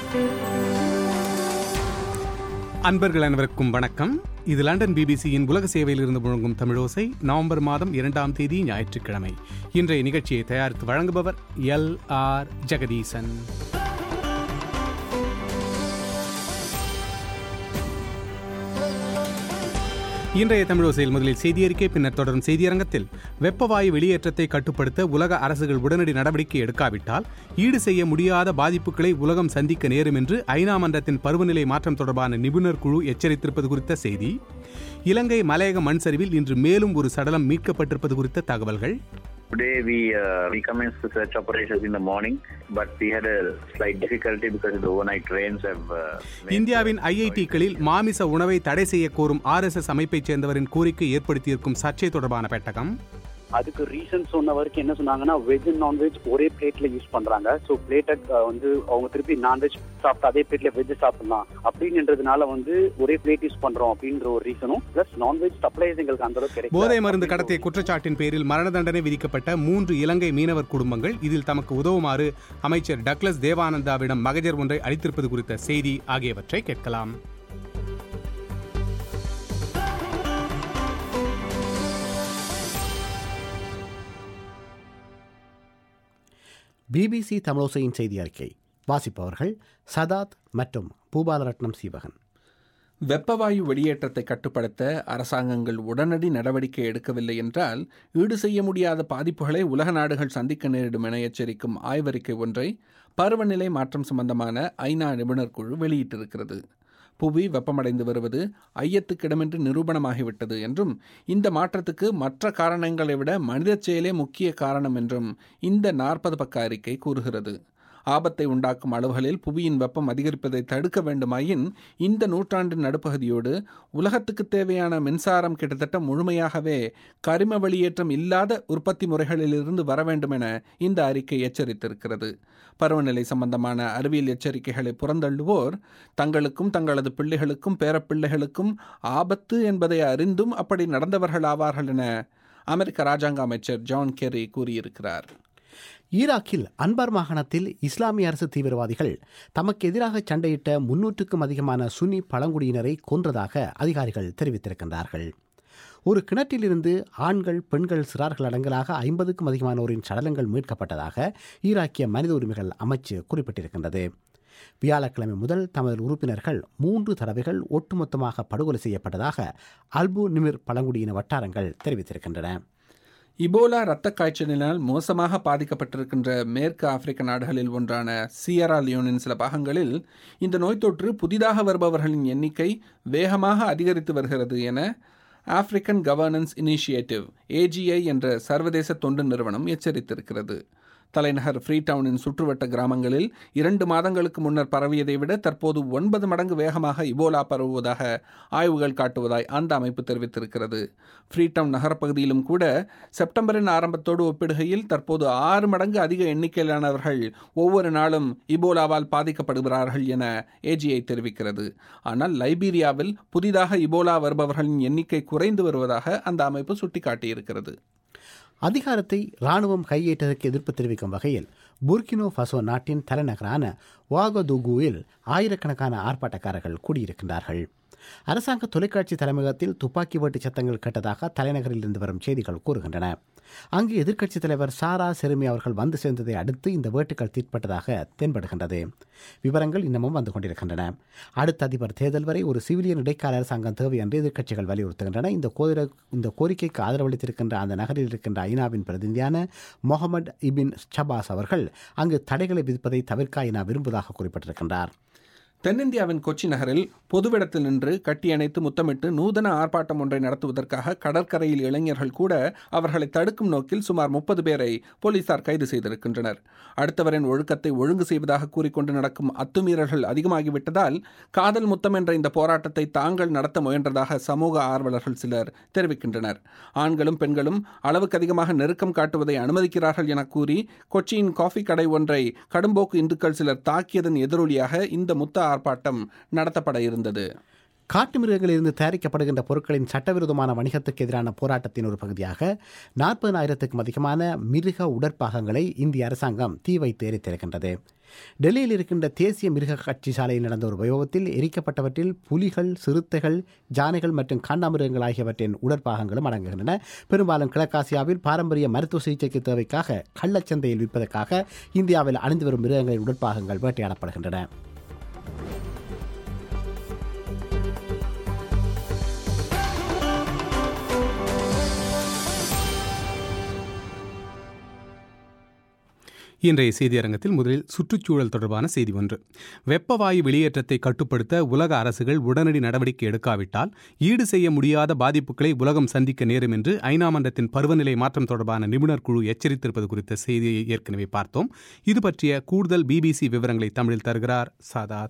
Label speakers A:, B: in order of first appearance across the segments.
A: அன்பர்கள் அனைவருக்கும் வணக்கம் இது லண்டன் பிபிசியின் உலக சேவையில் இருந்து முழங்கும் தமிழோசை நவம்பர் மாதம் இரண்டாம் தேதி ஞாயிற்றுக்கிழமை இன்றைய நிகழ்ச்சியை தயாரித்து வழங்குபவர் எல் ஆர் ஜெகதீசன் இன்றைய தமிழோசையில் முதலில் செய்தியறிக்கை பின்னர் தொடரும் செய்தியரங்கத்தில் வெப்பவாயு வெளியேற்றத்தை கட்டுப்படுத்த உலக அரசுகள் உடனடி நடவடிக்கை எடுக்காவிட்டால் ஈடு செய்ய முடியாத பாதிப்புகளை உலகம் சந்திக்க நேரும் என்று ஐநா மன்றத்தின் பருவநிலை மாற்றம் தொடர்பான நிபுணர் குழு எச்சரித்திருப்பது குறித்த செய்தி இலங்கை மலையக மண் சரிவில் இன்று மேலும் ஒரு சடலம் மீட்கப்பட்டிருப்பது குறித்த தகவல்கள்
B: Today we uh, we commenced the search operations in the morning, but we had a slight difficulty because the overnight rains have. Uh, made-
A: இந்தியாவின் ஐஐடிக்களில் மாமிச உணவை தடை செய்ய கோரும் ஆர்எஸ்எஸ் அமைப்பைச் சேர்ந்தவரின் கோரிக்கை ஏற்படுத்தியிருக்கும் சர்ச்சை தொடர்பான பெட்டகம்
C: அதுக்கு ரீசன் சொன்ன வரைக்கும் என்ன சொன்னாங்கன்னா வெஜ் அண்ட் நான்வெஜ் ஒரே பிளேட்ல யூஸ் பண்றாங்க ஸோ பிளேட்டை வந்து அவங்க திருப்பி நான்வெஜ் சாப்பிட்டு அதே பிளேட்ல வெஜ் சாப்பிடலாம் அப்படின்றதுனால வந்து ஒரே பிளேட் யூஸ் பண்றோம் அப்படின்ற ஒரு ரீசனும் பிளஸ் நான்வெஜ் சப்ளைஸ் எங்களுக்கு அந்த அளவுக்கு கிடைக்கல.
A: போதை மருந்து கடத்திய குற்றச்சாட்டின் பேரில் மரண தண்டனை விதிக்கப்பட்ட மூன்று இலங்கை மீனவர் குடும்பங்கள் இதில் தமக்கு உதவுமாறு அமைச்சர் டக்ளஸ் தேவானந்தாவிடம் மகஜர் ஒன்றை அளித்திருப்பது குறித்த செய்தி ஆகியவற்றை கேட்கலாம்
D: பிபிசி தமிழோசையின் செய்தி அறிக்கை வாசிப்பவர்கள் சதாத் மற்றும் பூபாலரட்னம் சீவகன்
E: வெப்பவாயு வெளியேற்றத்தை கட்டுப்படுத்த அரசாங்கங்கள் உடனடி நடவடிக்கை எடுக்கவில்லை என்றால் ஈடு செய்ய முடியாத பாதிப்புகளை உலக நாடுகள் சந்திக்க நேரிடும் என எச்சரிக்கும் ஆய்வறிக்கை ஒன்றை பருவநிலை மாற்றம் சம்பந்தமான ஐநா நிபுணர் குழு வெளியிட்டிருக்கிறது புவி வெப்பமடைந்து வருவது ஐயத்துக்கிடமின்றி நிரூபணமாகிவிட்டது என்றும் இந்த மாற்றத்துக்கு மற்ற காரணங்களை விட மனிதச் செயலே முக்கிய காரணம் என்றும் இந்த நாற்பது பக்க அறிக்கை கூறுகிறது ஆபத்தை உண்டாக்கும் அளவுகளில் புவியின் வெப்பம் அதிகரிப்பதை தடுக்க வேண்டுமாயின் இந்த நூற்றாண்டின் நடுப்பகுதியோடு உலகத்துக்கு தேவையான மின்சாரம் கிட்டத்தட்ட முழுமையாகவே கரிம வெளியேற்றம் இல்லாத உற்பத்தி முறைகளிலிருந்து வர வேண்டும் என இந்த அறிக்கை எச்சரித்திருக்கிறது பருவநிலை சம்பந்தமான அறிவியல் எச்சரிக்கைகளை புறந்தள்ளுவோர் தங்களுக்கும் தங்களது பிள்ளைகளுக்கும் பேரப்பிள்ளைகளுக்கும் ஆபத்து என்பதை அறிந்தும் அப்படி நடந்தவர்கள் ஆவார்கள் என அமெரிக்க ராஜாங்க அமைச்சர் ஜான் கெர்ரி கூறியிருக்கிறார்
D: ஈராக்கில் அன்பார் மாகாணத்தில் இஸ்லாமிய அரசு தீவிரவாதிகள் தமக்கு எதிராக சண்டையிட்ட முன்னூற்றுக்கும் அதிகமான சுன்னி பழங்குடியினரை கொன்றதாக அதிகாரிகள் தெரிவித்திருக்கின்றார்கள் ஒரு கிணற்றிலிருந்து ஆண்கள் பெண்கள் சிறார்கள் அடங்கலாக ஐம்பதுக்கும் அதிகமானோரின் சடலங்கள் மீட்கப்பட்டதாக ஈராக்கிய மனித உரிமைகள் அமைச்சு குறிப்பிட்டிருக்கின்றது வியாழக்கிழமை முதல் தமது உறுப்பினர்கள் மூன்று தடவைகள் ஒட்டுமொத்தமாக படுகொலை செய்யப்பட்டதாக அல்பு நிமிர் பழங்குடியின வட்டாரங்கள் தெரிவித்திருக்கின்றன
E: இபோலா இரத்த காய்ச்சலினால் மோசமாக பாதிக்கப்பட்டிருக்கின்ற மேற்கு ஆப்பிரிக்க நாடுகளில் ஒன்றான சியரா லியோனின் சில பாகங்களில் இந்த நோய் தொற்று புதிதாக வருபவர்களின் எண்ணிக்கை வேகமாக அதிகரித்து வருகிறது என ஆப்பிரிக்கன் கவர்னன்ஸ் இனிஷியேட்டிவ் ஏஜிஐ என்ற சர்வதேச தொண்டு நிறுவனம் எச்சரித்திருக்கிறது தலைநகர் ஃப்ரீடவுனின் சுற்றுவட்ட கிராமங்களில் இரண்டு மாதங்களுக்கு முன்னர் பரவியதை விட தற்போது ஒன்பது மடங்கு வேகமாக இபோலா பரவுவதாக ஆய்வுகள் காட்டுவதாய் அந்த அமைப்பு தெரிவித்திருக்கிறது ஃப்ரீடவுன் நகரப்பகுதியிலும் கூட செப்டம்பரின் ஆரம்பத்தோடு ஒப்பிடுகையில் தற்போது ஆறு மடங்கு அதிக எண்ணிக்கையிலானவர்கள் ஒவ்வொரு நாளும் இபோலாவால் பாதிக்கப்படுகிறார்கள் என ஏஜிஐ தெரிவிக்கிறது ஆனால் லைபீரியாவில் புதிதாக இபோலா வருபவர்களின் எண்ணிக்கை குறைந்து வருவதாக அந்த அமைப்பு சுட்டிக்காட்டியிருக்கிறது
D: அதிகாரத்தை ராணுவம் கையேற்றதற்கு எதிர்ப்பு தெரிவிக்கும் வகையில் புர்கினோ ஃபசோ நாட்டின் தலைநகரான வாகதுகுவில் ஆயிரக்கணக்கான ஆர்ப்பாட்டக்காரர்கள் கூடியிருக்கின்றார்கள் அரசாங்க தொலைக்காட்சி தலைமையகத்தில் துப்பாக்கி வேட்டு சத்தங்கள் கேட்டதாக தலைநகரில் இருந்து வரும் செய்திகள் கூறுகின்றன அங்கு எதிர்க்கட்சித் தலைவர் சாரா செருமி அவர்கள் வந்து சேர்ந்ததை அடுத்து இந்த வேட்டுக்கள் தீட்பட்டதாக தென்படுகின்றது விவரங்கள் இன்னமும் வந்து கொண்டிருக்கின்றன அடுத்த அதிபர் தேர்தல் வரை ஒரு சிவிலியன் இடைக்கால அரசாங்கம் தேவை என்று எதிர்க்கட்சிகள் வலியுறுத்துகின்றன இந்த கோரி இந்த கோரிக்கைக்கு ஆதரவளித்திருக்கின்ற அந்த நகரில் இருக்கின்ற ஐநாவின் பிரதிநிதியான முகமது இபின் ஷபாஸ் அவர்கள் அங்கு தடைகளை விதிப்பதை தவிர்க்க ஐநா விரும்புவதாக குறிப்பிட்டிருக்கின்றார்
E: தென்னிந்தியாவின் கொச்சி நகரில் பொதுவிடத்தில் நின்று கட்டியணைத்து முத்தமிட்டு நூதன ஆர்ப்பாட்டம் ஒன்றை நடத்துவதற்காக கடற்கரையில் இளைஞர்கள் கூட அவர்களை தடுக்கும் நோக்கில் சுமார் முப்பது பேரை போலீசார் கைது செய்திருக்கின்றனர் அடுத்தவரின் ஒழுக்கத்தை ஒழுங்கு செய்வதாக கூறிக்கொண்டு நடக்கும் அத்துமீறல்கள் அதிகமாகிவிட்டதால் காதல் முத்தம் என்ற இந்த போராட்டத்தை தாங்கள் நடத்த முயன்றதாக சமூக ஆர்வலர்கள் சிலர் தெரிவிக்கின்றனர் ஆண்களும் பெண்களும் அளவுக்கு அதிகமாக நெருக்கம் காட்டுவதை அனுமதிக்கிறார்கள் என கூறி கொச்சியின் காஃபி கடை ஒன்றை கடும்போக்கு இந்துக்கள் சிலர் தாக்கியதன் எதிரொலியாக இந்த முத்த ஆர்ப்பாட்டம் நடத்தப்பட இருந்தது
D: காட்டு மிருகங்களிலிருந்து தயாரிக்கப்படுகின்ற பொருட்களின் சட்டவிரோதமான வணிகத்துக்கு எதிரான போராட்டத்தின் ஒரு பகுதியாக நாற்பதாயிரத்துக்கும் அதிகமான மிருக உடற்பாகங்களை இந்திய அரசாங்கம் தீ வைத்து எரித்திருக்கின்றது டெல்லியில் இருக்கின்ற தேசிய மிருக காட்சி சாலையில் நடந்த ஒரு வைபவத்தில் எரிக்கப்பட்டவற்றில் புலிகள் சிறுத்தைகள் ஜானைகள் மற்றும் காண்டாமிருகங்கள் ஆகியவற்றின் உடற்பாகங்களும் அடங்குகின்றன பெரும்பாலும் கிழக்காசியாவில் பாரம்பரிய மருத்துவ சிகிச்சைக்கு தேவைக்காக கள்ளச்சந்தையில் விற்பதற்காக இந்தியாவில் அணிந்து வரும் மிருகங்களின் உடற்பாகங்கள் வேட்டையாடப்படுகின்றன
A: இன்றைய செய்தியரங்கத்தில் முதலில் சுற்றுச்சூழல் தொடர்பான செய்தி ஒன்று வெப்பவாயு வெளியேற்றத்தை கட்டுப்படுத்த உலக அரசுகள் உடனடி நடவடிக்கை எடுக்காவிட்டால் ஈடு செய்ய முடியாத பாதிப்புகளை உலகம் சந்திக்க நேரும் என்று ஐநா மன்றத்தின் பருவநிலை மாற்றம் தொடர்பான நிபுணர் குழு எச்சரித்திருப்பது குறித்த செய்தியை ஏற்கனவே பார்த்தோம் இது பற்றிய கூடுதல் பிபிசி விவரங்களை தமிழில் தருகிறார் சாதாத்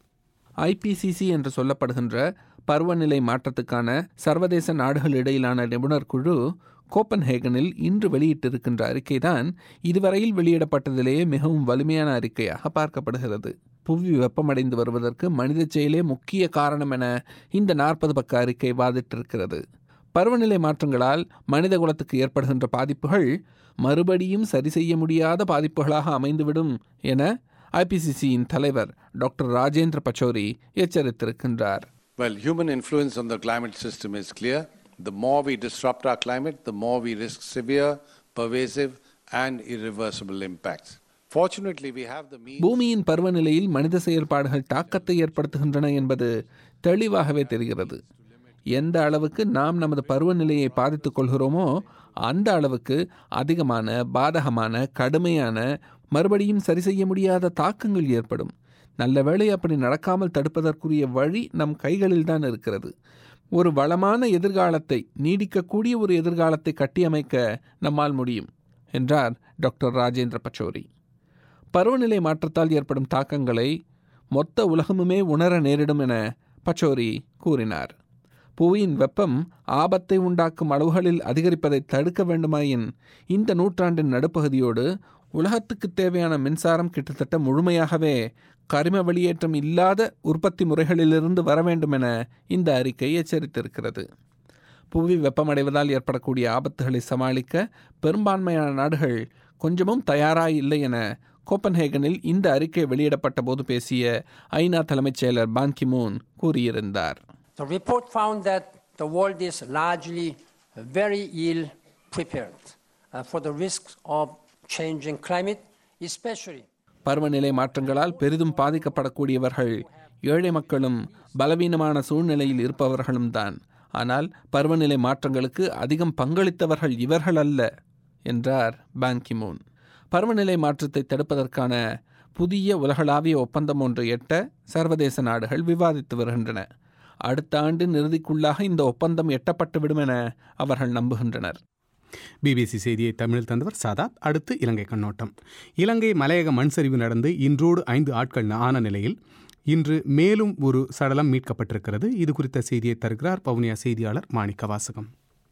E: ஐபிசிசி என்று சொல்லப்படுகின்ற பருவநிலை மாற்றத்துக்கான சர்வதேச நாடுகள் இடையிலான நிபுணர் குழு கோப்பன்ஹேகனில் இன்று வெளியிட்டிருக்கின்ற அறிக்கைதான் இதுவரையில் வெளியிடப்பட்டதிலேயே மிகவும் வலிமையான அறிக்கையாக பார்க்கப்படுகிறது புவி வெப்பமடைந்து வருவதற்கு மனித செயலே முக்கிய காரணம் என இந்த நாற்பது பக்க அறிக்கை வாதிட்டிருக்கிறது பருவநிலை மாற்றங்களால் மனித குலத்துக்கு ஏற்படுகின்ற பாதிப்புகள் மறுபடியும் சரி செய்ய முடியாத பாதிப்புகளாக அமைந்துவிடும் என ஐபிசிசியின் தலைவர் டாக்டர் ராஜேந்திர பச்சோரி எச்சரித்திருக்கின்றார்
F: Well, human influence on the climate system is clear. The more we disrupt our climate, the more we risk severe, pervasive, and irreversible impacts. Fortunately, we have the means.
E: பூமியின் பருவநிலையில் மனித செயல்பாடுகள் தாக்கத்தை ஏற்படுத்துகின்றன என்பது தெளிவாகவே தெரிகிறது எந்த அளவுக்கு நாம் நமது பருவநிலையை பாதித்துக் கொள்கிறோமோ அந்த அளவுக்கு அதிகமான பாதகமான கடுமையான மறுபடியும் சரி செய்ய முடியாத தாக்கங்கள் ஏற்படும் நல்ல வேளை அப்படி நடக்காமல் தடுப்பதற்குரிய வழி நம் கைகளில் தான் இருக்கிறது ஒரு வளமான எதிர்காலத்தை நீடிக்கக்கூடிய ஒரு எதிர்காலத்தை கட்டியமைக்க நம்மால் முடியும் என்றார் டாக்டர் ராஜேந்திர பச்சோரி பருவநிலை மாற்றத்தால் ஏற்படும் தாக்கங்களை மொத்த உலகமுமே உணர நேரிடும் என பச்சோரி கூறினார் புவியின் வெப்பம் ஆபத்தை உண்டாக்கும் அளவுகளில் அதிகரிப்பதை தடுக்க வேண்டுமாயின் இந்த நூற்றாண்டின் நடுப்பகுதியோடு உலகத்துக்கு தேவையான மின்சாரம் கிட்டத்தட்ட முழுமையாகவே கரிம வெளியேற்றம் இல்லாத உற்பத்தி முறைகளிலிருந்து வர வேண்டும் என இந்த அறிக்கை எச்சரித்திருக்கிறது புவி வெப்பமடைவதால் ஏற்படக்கூடிய ஆபத்துகளை சமாளிக்க பெரும்பான்மையான நாடுகள் கொஞ்சமும் தயாராய் இல்லை என கோப்பன்ஹேகனில் இந்த அறிக்கை வெளியிடப்பட்ட போது பேசிய ஐநா தலைமைச் செயலர் பான் கிமூன் கூறியிருந்தார்
G: The report found that the world is largely very ill prepared uh, for the risks of changing climate, especially
E: பருவநிலை மாற்றங்களால் பெரிதும் பாதிக்கப்படக்கூடியவர்கள் ஏழை மக்களும் பலவீனமான சூழ்நிலையில் இருப்பவர்களும் தான் ஆனால் பருவநிலை மாற்றங்களுக்கு அதிகம் பங்களித்தவர்கள் இவர்கள் அல்ல என்றார் பான் கிமூன் பருவநிலை மாற்றத்தை தடுப்பதற்கான புதிய உலகளாவிய ஒப்பந்தம் ஒன்று எட்ட சர்வதேச நாடுகள் விவாதித்து வருகின்றன அடுத்த ஆண்டின் இறுதிக்குள்ளாக இந்த ஒப்பந்தம் எட்டப்பட்டுவிடும் என அவர்கள் நம்புகின்றனர்
A: பிபிசி செய்தியை தமிழில் தந்தவர் சாதாத் அடுத்து இலங்கை கண்ணோட்டம் இலங்கை மலையக மண் சரிவு நடந்து இன்றோடு ஐந்து ஆட்கள் ஆன நிலையில் இன்று மேலும் ஒரு சடலம் மீட்கப்பட்டிருக்கிறது இது குறித்த செய்தியை தருகிறார் பவுனியா செய்தியாளர் மாணிக்க வாசகம்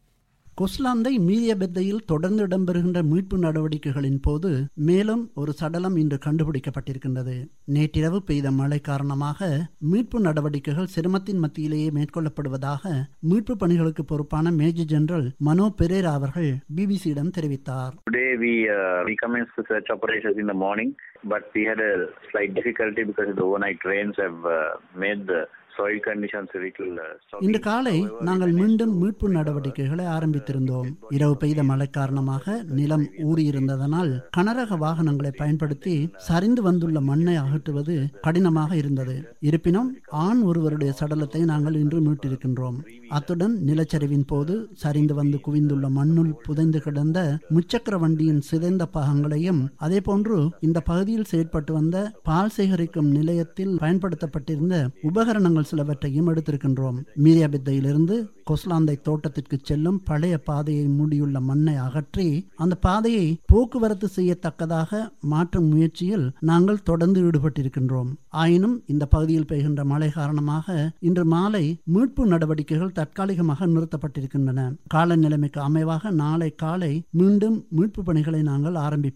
H: கொஸ்லாந்தை மீதிய பெத்தையில் தொடர்ந்து இடம்பெறுகின்ற மீட்பு நடவடிக்கைகளின் போது மேலும் ஒரு சடலம் இன்று கண்டுபிடிக்கப்பட்டிருக்கின்றது நேற்றிரவு பெய்த மழை காரணமாக மீட்பு நடவடிக்கைகள் சிரமத்தின் மத்தியிலேயே மேற்கொள்ளப்படுவதாக மீட்பு பணிகளுக்கு பொறுப்பான மேஜர் ஜெனரல் மனோ பெரேரா அவர்கள் பிபிசியிடம் தெரிவித்தார்
B: Today we uh, we commenced the search operations in the morning, but we had a slight difficulty because the overnight rains have uh, made the soil conditions a little uh, soggy.
H: இன்று காலை
B: However,
H: நாங்கள்
B: we managed
H: மீண்டும்
B: to,
H: மீட்பு
B: uh,
H: நடவடிக்கைகளை ஆரம்பித்திருந்தோம் இரவு பெய்த மழை காரணமாக நிலம் ஊறியிருந்ததனால் கனரக வாகனங்களை பயன்படுத்தி சரிந்து வந்துள்ள மண்ணை அகற்றுவது கடினமாக இருந்தது இருப்பினும் ஆண் ஒருவருடைய சடலத்தை நாங்கள் இன்று மீட்டிருக்கின்றோம் அத்துடன் நிலச்சரிவின் போது சரிந்து வந்து குவிந்துள்ள மண்ணுள் புதைந்து கிடந்த முச்சக்கர வண்டியின் சிதைந்த பாகங்களையும் அதேபோன்று இந்த பகுதியில் செயற்பட்டு வந்த பால் சேகரிக்கும் நிலையத்தில் பயன்படுத்தப்பட்டிருந்த உபகரணங்கள் சிலவற்றையும் எடுத்திருக்கின்றோம் மீரியாபித்தையிலிருந்து கொஸ்லாந்தை தோட்டத்திற்கு செல்லும் பழைய பாதையை மூடியுள்ள மண்ணை அகற்றி அந்த பாதையை போக்குவரத்து செய்யத்தக்கதாக மாற்றும் முயற்சியில் நாங்கள் தொடர்ந்து ஈடுபட்டிருக்கின்றோம் ஆயினும் இந்த பகுதியில் பெய்கின்ற மழை காரணமாக இன்று மாலை மீட்பு நடவடிக்கைகள் தற்காலிகமாக நிறுத்தப்பட்டிருக்கின்றன கால நிலைமைக்கு அமைவாக நாளை காலை மீண்டும் மீட்பு பணிகளை நாங்கள் ஆரம்பிப்போம்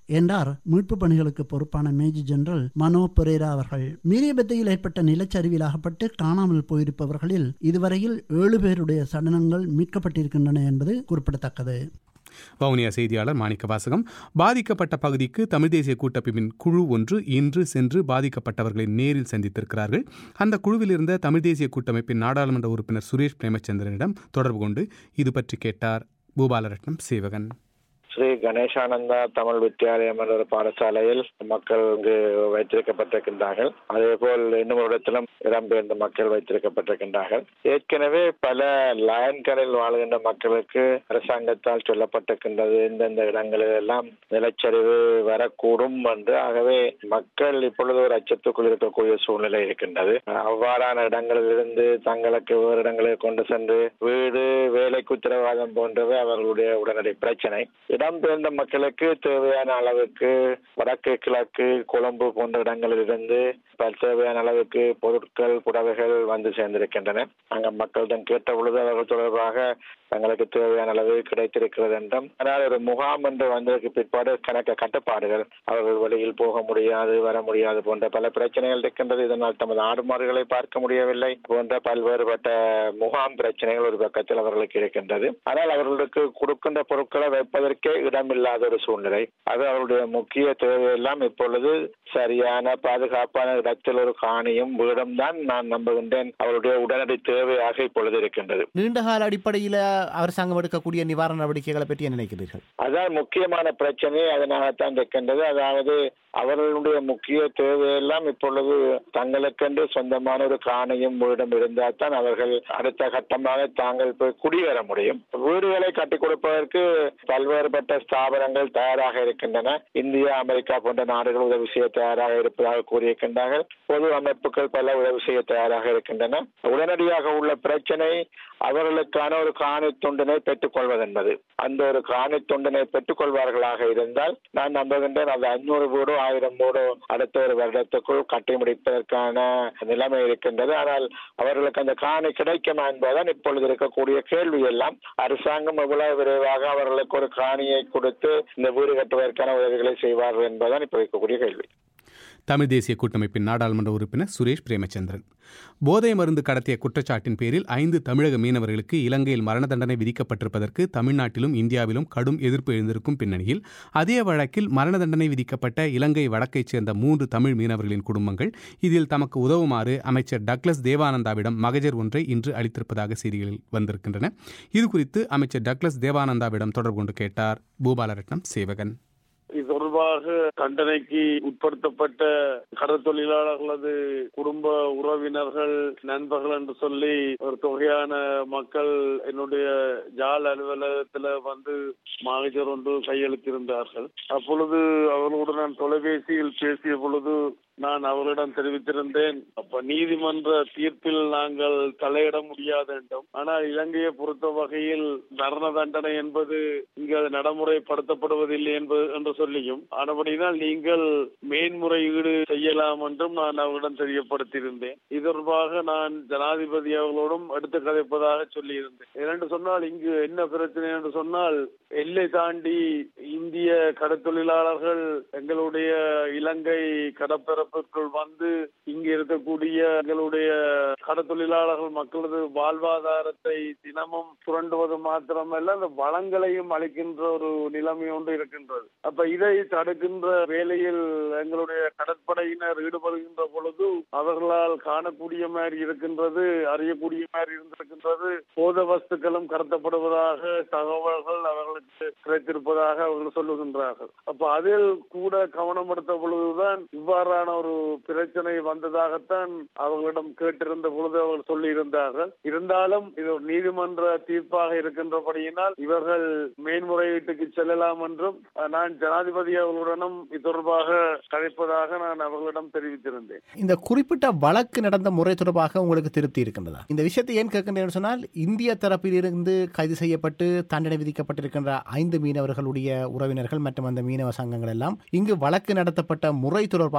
H: என்றார் மீட்பு பணிகளுக்கு பொறுப்பான மேஜர் ஜெனரல் மனோ பெரேரா அவர்கள் மீரியபத்தையில் ஏற்பட்ட நிலச்சரிவில் அகப்பட்டு காணாமல் போயிருப்பவர்களில் இதுவரையில் ஏழு பேருடைய சடலங்கள் மீட்கப்பட்டிருக்கின்றன என்பது குறிப்பிடத்தக்கது
A: வவுனியா செய்தியாளர் மாணிக்க வாசகம் பாதிக்கப்பட்ட பகுதிக்கு தமிழ் தேசிய கூட்டமைப்பின் குழு ஒன்று இன்று சென்று பாதிக்கப்பட்டவர்களை நேரில் சந்தித்திருக்கிறார்கள் அந்த குழுவில் இருந்த தமிழ் தேசிய கூட்டமைப்பின் நாடாளுமன்ற உறுப்பினர் சுரேஷ் பிரேமச்சந்திரனிடம் தொடர்பு கொண்டு இது பற்றி கேட்டார் பூபாலரட்னம் சேவகன்
I: ஸ்ரீ கணேசானந்தா தமிழ் வித்தியாலயம் என்ற ஒரு பாடசாலையில் மக்கள் இங்கு வைத்திருக்கப்பட்டிருக்கின்றார்கள் அதே போல் இன்னும் ஒரு இடத்திலும் இடம்பெயர்ந்த மக்கள் வைத்திருக்கப்பட்டிருக்கின்றார்கள் ஏற்கனவே பல லயன்களில் வாழ்கின்ற மக்களுக்கு அரசாங்கத்தால் சொல்லப்பட்டிருக்கின்றது இந்தந்த இடங்களில் எல்லாம் நிலச்சரிவு வரக்கூடும் என்று ஆகவே மக்கள் இப்பொழுது ஒரு அச்சத்துக்குள் இருக்கக்கூடிய சூழ்நிலை இருக்கின்றது அவ்வாறான இடங்களிலிருந்து தங்களுக்கு வேறு இடங்களில் கொண்டு சென்று வீடு வேலைக்கு உத்தரவாதம் போன்றவை அவர்களுடைய உடனடி பிரச்சனை இடம்பெயர்ந்த மக்களுக்கு தேவையான அளவுக்கு வடக்கு கிழக்கு கொழும்பு போன்ற இடங்களிலிருந்து தேவையான அளவுக்கு பொருட்கள் புடவைகள் வந்து சேர்ந்திருக்கின்றன அங்க மக்களிடம் கேட்ட பொழுது அவர்கள் தொடர்பாக தங்களுக்கு தேவையான அளவு கிடைத்திருக்கிறது என்றும் ஆனால் ஒரு முகாம் என்று வந்ததற்கு பிற்பாடு கணக்க கட்டுப்பாடுகள் அவர்கள் வழியில் போக முடியாது வர முடியாது போன்ற பல பிரச்சனைகள் இருக்கின்றது இதனால் தமது ஆடு மாடுகளை பார்க்க முடியவில்லை போன்ற பல்வேறுபட்ட முகாம் பிரச்சனைகள் ஒரு பக்கத்தில் அவர்களுக்கு இருக்கின்றது ஆனால் அவர்களுக்கு கொடுக்கின்ற பொருட்களை வைப்பதற்கே இடமில்லாத ஒரு சூழ்நிலை அது அவருடைய முக்கிய தேவையெல்லாம் இப்பொழுது சரியான பாதுகாப்பான இடத்தில் ஒரு காணியும் வீடும் தான் நான் நம்புகின்றேன் அவருடைய உடனடி தேவையாக இப்பொழுது இருக்கின்றது
D: நீண்டகால அடிப்படையில் அரசாங்கம் எடுக்கக்கூடிய நிவாரண நடவடிக்கைகளை பற்றி என்ன நினைக்கிறீர்கள்
I: அதான் முக்கியமான பிரச்சனை அதனால்தான் இருக்கின்றது அதாவது அவர்களுடைய முக்கிய தேவையெல்லாம் இப்பொழுது தங்களுக்கென்று சொந்தமான ஒரு காணியும் வீடும் இருந்தால் தான் அவர்கள் அடுத்த கட்டமாக தாங்கள் போய் குடியேற முடியும் வீடுகளை கட்டிக் கொடுப்பதற்கு பல்வேறுபட்ட ஸ்தாபனங்கள் தயாராக இருக்கின்றன இந்தியா அமெரிக்கா போன்ற நாடுகள் உதவி செய்ய தயாராக இருப்பதாக கூறியிருக்கின்றார்கள் பொது அமைப்புகள் பல உதவி செய்ய தயாராக இருக்கின்றன உடனடியாக உள்ள பிரச்சனை அவர்களுக்கான ஒரு காணி துண்டினை பெற்றுக் கொள்வதென்பது அந்த ஒரு காணி துண்டினை பெற்றுக் கொள்வார்களாக இருந்தால் நான் நம்புகின்றேன் அது ஐநூறு வீடோ ஆயிரம் வீடோ அடுத்த ஒரு வருடத்துக்குள் கட்டி முடிப்பதற்கான நிலைமை இருக்கின்றது ஆனால் அவர்களுக்கு அந்த காணி கிடைக்குமா என்பதுதான் இப்பொழுது இருக்கக்கூடிய கேள்வி எல்லாம் அரசாங்கம் எவ்வளவு விரைவாக அவர்களுக்கு ஒரு காணியை கொடுத்து இந்த வீடு கட்டுவதற்கான உதவிகளை செய்வார்கள் என்பதுதான் இப்ப இருக்கக்கூடிய கேள்வி
A: தமிழ் தேசிய கூட்டமைப்பின் நாடாளுமன்ற உறுப்பினர் சுரேஷ் பிரேமச்சந்திரன் போதை மருந்து கடத்திய குற்றச்சாட்டின் பேரில் ஐந்து தமிழக மீனவர்களுக்கு இலங்கையில் மரண தண்டனை விதிக்கப்பட்டிருப்பதற்கு தமிழ்நாட்டிலும் இந்தியாவிலும் கடும் எதிர்ப்பு எழுந்திருக்கும் பின்னணியில் அதே வழக்கில் மரண தண்டனை விதிக்கப்பட்ட இலங்கை வடக்கைச் சேர்ந்த மூன்று தமிழ் மீனவர்களின் குடும்பங்கள் இதில் தமக்கு உதவுமாறு அமைச்சர் டக்ளஸ் தேவானந்தாவிடம் மகஜர் ஒன்றை இன்று அளித்திருப்பதாக செய்திகளில் வந்திருக்கின்றன இதுகுறித்து அமைச்சர் டக்ளஸ் தேவானந்தாவிடம் தொடர்பு கொண்டு கேட்டார் பூபாலரட்னம் சேவகன்
J: இது தொடர்பாக தண்டனைக்கு உட்படுத்தப்பட்ட கடற்தொழிலாளர்களது குடும்ப உறவினர்கள் நண்பர்கள் என்று சொல்லி ஒரு தொகையான மக்கள் என்னுடைய ஜால் அலுவலகத்துல வந்து மாகஜர் ஒன்று கையெழுத்திருந்தார்கள் அப்பொழுது அவர்களுடன் நான் தொலைபேசியில் பேசிய பொழுது நான் அவர்களிடம் தெரிவித்திருந்தேன் அப்ப நீதிமன்ற தீர்ப்பில் நாங்கள் தலையிட முடியாது என்றும் ஆனால் இலங்கையை பொறுத்த வகையில் மரண தண்டனை என்பது இங்கு அது நடைமுறைப்படுத்தப்படுவதில்லை என்பது என்று சொல்லியும் ஆனபடினால் நீங்கள் மேன்முறையீடு செய்யலாம் என்றும் நான் அவர்களிடம் தெரியப்படுத்தியிருந்தேன் இது தொடர்பாக நான் ஜனாதிபதி அவர்களோடும் எடுத்து கதைப்பதாக சொல்லியிருந்தேன் ஏனென்று சொன்னால் இங்கு என்ன பிரச்சனை என்று சொன்னால் எல்லை தாண்டி இந்திய கடற்தொழிலாளர்கள் எங்களுடைய இலங்கை கடற்பரப்புக்குள் வந்து இங்கு இருக்கக்கூடிய எங்களுடைய கடற்தொழிலாளர்கள் மக்களது வாழ்வாதாரத்தை தினமும் சுரண்டுவது மாத்திரமல்ல அந்த வளங்களையும் அளிக்கின்ற ஒரு நிலைமை ஒன்று இருக்கின்றது அப்ப இதை தடுக்கின்ற வேலையில் எங்களுடைய கடற்படையினர் ஈடுபடுகின்ற பொழுது அவர்களால் காணக்கூடிய மாதிரி இருக்கின்றது அறியக்கூடிய மாதிரி இருந்திருக்கின்றது போத வஸ்துக்களும் கடத்தப்படுவதாக தகவல்கள் அவர்களுக்கு கிடைத்திருப்பதாக அவர்கள் சொல்லுகின்றார்கள் அப்ப அதில் கூட கவனம் எடுத்த பொழுதுதான் இவ்வாறான ஒரு பிரச்சனை வந்ததாகத்தான் அவர்களிடம் கேட்டிருந்த பொழுது அவர்கள் சொல்லி இருந்தார்கள் இருந்தாலும் இது ஒரு நீதிமன்ற தீர்ப்பாக இருக்கின்றபடியினால் இவர்கள் மேன்முறையீட்டுக்கு செல்லலாம் என்றும் நான் ஜனாதிபதி அவர்களுடனும் இது தொடர்பாக கதைப்பதாக நான் அவர்களிடம் தெரிவித்திருந்தேன்
D: இந்த குறிப்பிட்ட வழக்கு நடந்த முறை தொடர்பாக உங்களுக்கு திருப்தி இருக்கின்றதா இந்த விஷயத்தை ஏன் கேட்கின்றேன் சொன்னால் இந்திய தரப்பிலிருந்து கைது செய்யப்பட்டு தண்டனை விதிக்கப்பட்டிருக்கின்ற ஐந்து மீனவர்களுடைய உறவினர்கள் மற்றும் அந்த மீனவ சங்கங்கள் எல்லாம் இங்கு வழக்கு நடத்தப்பட்ட முறை தொடர்பாக குறை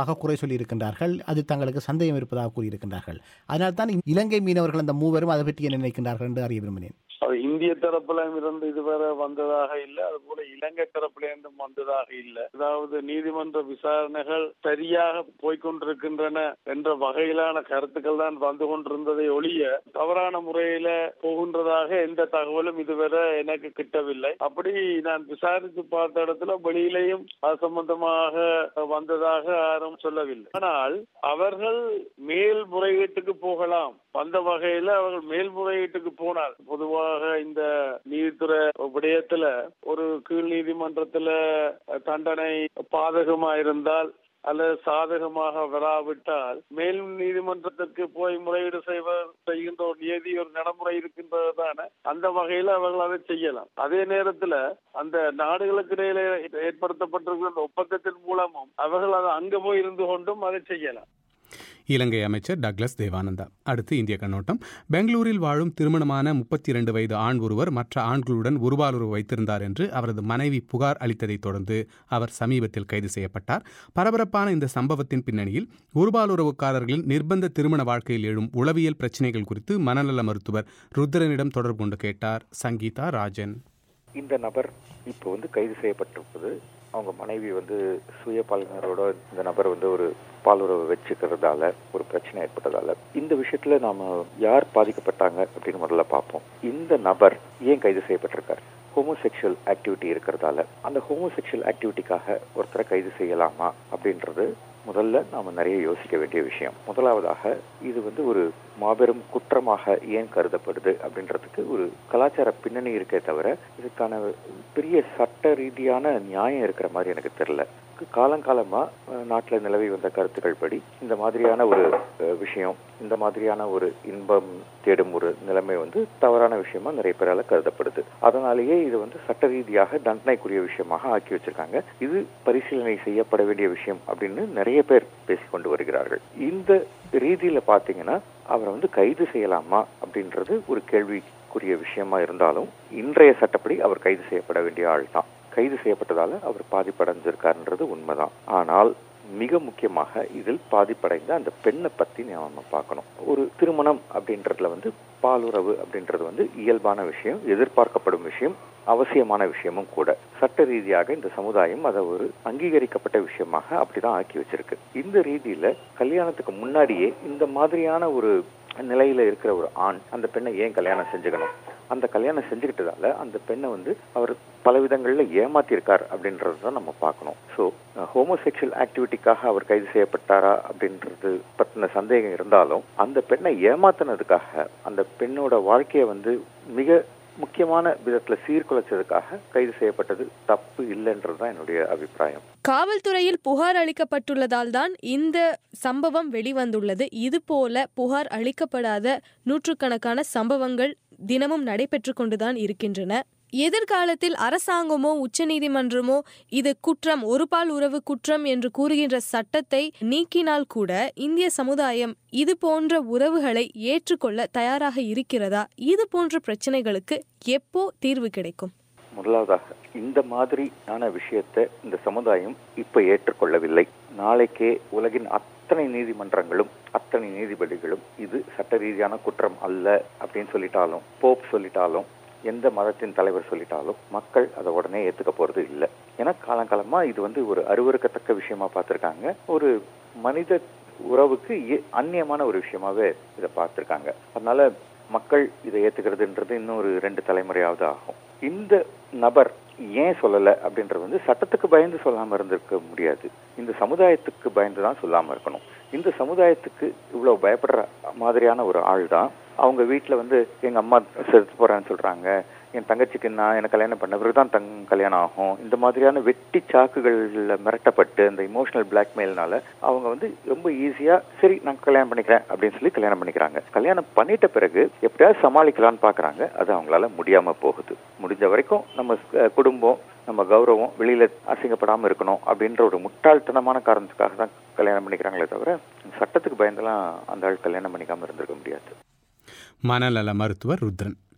D: சொல்லியிருக்கின்றார்கள் அது தங்களுக்கு சந்தேகம் இருப்பதாக கூறியிருக்கின்றார்கள் அதனால் தான் இலங்கை மீனவர்கள் அந்த மூவரும் அதை பற்றி என்ன நினைக்கின்றார்கள் என்று அறிய விரும்பினேன்
J: அது இந்திய தரப்புல இருந்து இதுவரை வந்ததாக இல்லை அது போல இலங்கை தரப்புல இருந்தும் வந்ததாக இல்லை அதாவது நீதிமன்ற விசாரணைகள் சரியாக போய்கொண்டிருக்கின்றன என்ற வகையிலான கருத்துக்கள் தான் வந்து கொண்டிருந்ததை ஒழிய தவறான முறையில போகின்றதாக எந்த தகவலும் இதுவரை எனக்கு கிட்டவில்லை அப்படி நான் விசாரித்து பார்த்த இடத்துல வெளியிலையும் அது சம்பந்தமாக வந்ததாக யாரும் சொல்லவில்லை ஆனால் அவர்கள் மேல்முறையீட்டுக்கு போகலாம் வந்த வகையில அவர்கள் மேல்முறையீட்டுக்கு போனார் பொதுவாக இந்த நீதித்துறை விடயத்துல ஒரு கீழ் நீதிமன்றத்துல தண்டனை பாதகமா இருந்தால் அல்லது சாதகமாக வராவிட்டால் மேல் நீதிமன்றத்திற்கு போய் முறையீடு செய்வர் செய்கின்ற ஒரு நியதி ஒரு நடைமுறை இருக்கின்றது தானே அந்த வகையில அவர்கள் அதை செய்யலாம் அதே நேரத்துல அந்த நாடுகளுக்கு இடையில ஏற்படுத்தப்பட்டிருக்கிற அந்த ஒப்பந்தத்தின் மூலமும் அவர்கள் அதை அங்க போய் இருந்து கொண்டும் அதை செய்யலாம்
A: இலங்கை அமைச்சர் டக்ளஸ் தேவானந்தா அடுத்து இந்திய கண்ணோட்டம் பெங்களூரில் வாழும் திருமணமான முப்பத்தி இரண்டு வயது ஆண் ஒருவர் மற்ற ஆண்களுடன் உருவாலுறவு வைத்திருந்தார் என்று அவரது மனைவி புகார் அளித்ததைத் தொடர்ந்து அவர் சமீபத்தில் கைது செய்யப்பட்டார் பரபரப்பான இந்த சம்பவத்தின் பின்னணியில் உருபாலுறவுக்காரர்களின் நிர்பந்த திருமண வாழ்க்கையில் எழும் உளவியல் பிரச்சினைகள் குறித்து மனநல மருத்துவர் ருத்ரனிடம் தொடர்பு கொண்டு கேட்டார் சங்கீதா ராஜன்
K: இந்த நபர் இப்போ வந்து கைது செய்யப்பட்டிருப்பது அவங்க மனைவி வந்து சுய பாலினரோட இந்த நபர் வந்து ஒரு பாலுறவு வச்சுக்கிறதால ஒரு பிரச்சனை ஏற்பட்டதால இந்த விஷயத்துல நாம யார் பாதிக்கப்பட்டாங்க அப்படின்னு முதல்ல பார்ப்போம் இந்த நபர் ஏன் கைது செய்யப்பட்டிருக்கார் ஹோமோசெக்ஷுவல் ஆக்டிவிட்டி இருக்கிறதால அந்த ஹோமோசெக்ஷுவல் ஆக்டிவிட்டிக்காக ஒருத்தரை கைது செய்யலாமா அப்படின்றது முதல்ல நாம நிறைய யோசிக்க வேண்டிய விஷயம் முதலாவதாக இது வந்து ஒரு மாபெரும் குற்றமாக ஏன் கருதப்படுது அப்படின்றதுக்கு ஒரு கலாச்சார பின்னணி இருக்கே தவிர இதுக்கான பெரிய சட்ட ரீதியான நியாயம் இருக்கிற மாதிரி எனக்கு தெரியல காலங்காலமா நாட்டில் நிலவி வந்த கருத்துக்கள் படி இந்த மாதிரியான ஒரு விஷயம் இந்த மாதிரியான ஒரு இன்பம் தேடும் ஒரு நிலைமை வந்து தவறான விஷயமா நிறைய பேரால கருதப்படுது அதனாலேயே இது வந்து சட்ட ரீதியாக தண்டனைக்குரிய விஷயமாக ஆக்கி வச்சிருக்காங்க இது பரிசீலனை செய்யப்பட வேண்டிய விஷயம் அப்படின்னு நிறைய பேர் பேசிக்கொண்டு வருகிறார்கள் இந்த ரீதியில பாத்தீங்கன்னா அவரை வந்து கைது செய்யலாமா அப்படின்றது ஒரு கேள்விக்குரிய விஷயமா இருந்தாலும் இன்றைய சட்டப்படி அவர் கைது செய்யப்பட வேண்டிய ஆள் தான் கைது செய்யப்பட்டதால அவர் பாதிப்படைஞ்சிருக்காருன்றது உண்மைதான் ஆனால் மிக முக்கியமாக இதில் பாதிப்படைந்த அந்த பெண்ணை பத்தி நம்ம பார்க்கணும் ஒரு திருமணம் அப்படின்றதுல வந்து பாலுறவு அப்படின்றது வந்து இயல்பான விஷயம் எதிர்பார்க்கப்படும் விஷயம் அவசியமான விஷயமும் கூட சட்ட ரீதியாக இந்த சமுதாயம் அதை ஒரு அங்கீகரிக்கப்பட்ட விஷயமாக அப்படிதான் ஆக்கி வச்சிருக்கு இந்த ரீதியில கல்யாணத்துக்கு முன்னாடியே இந்த மாதிரியான ஒரு நிலையில இருக்கிற ஒரு ஆண் அந்த பெண்ணை ஏன் கல்யாணம் செஞ்சுக்கணும் அந்த கல்யாணம் செஞ்சுக்கிட்டதால அந்த பெண்ணை வந்து அவர் பல விதங்கள்ல ஏமாத்திருக்கார் அப்படின்றது தான் நம்ம பார்க்கணும் ஸோ ஹோமோசெக்ஷுவல் ஆக்டிவிட்டிக்காக அவர் கைது செய்யப்பட்டாரா அப்படின்றது பத்தின சந்தேகம் இருந்தாலும் அந்த பெண்ணை ஏமாத்தினதுக்காக அந்த பெண்ணோட வாழ்க்கையை வந்து மிக முக்கியமான விதத்துல சீர்குலைச்சதுக்காக கைது செய்யப்பட்டது தப்பு இல்லைன்றது தான் என்னுடைய அபிப்பிராயம்
L: காவல்துறையில் புகார் அளிக்கப்பட்டுள்ளதால் தான் இந்த சம்பவம் வெளிவந்துள்ளது இது போல புகார் அளிக்கப்படாத நூற்றுக்கணக்கான சம்பவங்கள் தினமும் நடைபெற்று கொண்டுதான் இருக்கின்றன எதிர்காலத்தில் அரசாங்கமோ உச்சநீதிமன்றமோ இது குற்றம் ஒருபால் உறவு குற்றம் என்று கூறுகின்ற சட்டத்தை நீக்கினால் கூட இந்திய சமுதாயம் இது போன்ற உறவுகளை ஏற்றுக்கொள்ள தயாராக இருக்கிறதா இது போன்ற பிரச்சனைகளுக்கு எப்போ தீர்வு கிடைக்கும்
K: முதலாவதாக இந்த மாதிரியான விஷயத்தை இந்த சமுதாயம் இப்ப ஏற்றுக்கொள்ளவில்லை நாளைக்கே உலகின் அத்தனை நீதிமன்றங்களும் அத்தனை நீதிபதிகளும் இது சட்ட ரீதியான குற்றம் அல்ல அப்படின்னு சொல்லிட்டாலும் போப் சொல்லிட்டாலும் எந்த மதத்தின் தலைவர் சொல்லிட்டாலும் மக்கள் அதை உடனே ஏத்துக்க போறது இல்லை ஏன்னா காலங்காலமா இது வந்து ஒரு அருவறுக்கத்தக்க விஷயமா பார்த்திருக்காங்க ஒரு மனித உறவுக்கு அந்நியமான ஒரு விஷயமாவே இதை பார்த்திருக்காங்க அதனால மக்கள் இதை ஏத்துக்கிறதுன்றது இன்னும் ஒரு ரெண்டு தலைமுறையாவது ஆகும் இந்த நபர் ஏன் சொல்லல அப்படின்றது வந்து சட்டத்துக்கு பயந்து சொல்லாம இருந்திருக்க முடியாது இந்த சமுதாயத்துக்கு பயந்து தான் சொல்லாம இருக்கணும் இந்த சமுதாயத்துக்கு இவ்வளவு பயப்படுற மாதிரியான ஒரு ஆள் தான் அவங்க வீட்டுல வந்து எங்க அம்மா செத்து போறான்னு சொல்றாங்க என் தங்கச்சிக்கு நான் எனக்கு கல்யாணம் பண்ண பிறகுதான் தங் கல்யாணம் ஆகும் இந்த மாதிரியான வெட்டி சாக்குகள்ல மிரட்டப்பட்டு அந்த இமோஷனல் பிளாக்மெயில்னால அவங்க வந்து ரொம்ப ஈஸியா சரி நான் கல்யாணம் பண்ணிக்கிறேன் அப்படின்னு சொல்லி கல்யாணம் பண்ணிக்கிறாங்க கல்யாணம் பண்ணிட்ட பிறகு எப்படியாவது சமாளிக்கலாம்னு பாக்குறாங்க அது அவங்களால முடியாம போகுது முடிஞ்ச வரைக்கும் நம்ம குடும்பம் நம்ம கௌரவம் வெளியில அசிங்கப்படாம இருக்கணும் அப்படின்ற ஒரு முட்டாள்தனமான காரணத்துக்காக தான் கல்யாணம் பண்ணிக்கிறாங்களே தவிர சட்டத்துக்கு பயந்தெல்லாம் அந்த ஆள் கல்யாணம் பண்ணிக்காம இருந்திருக்க முடியாது
A: மனநல மருத்துவர் ருத்ரன்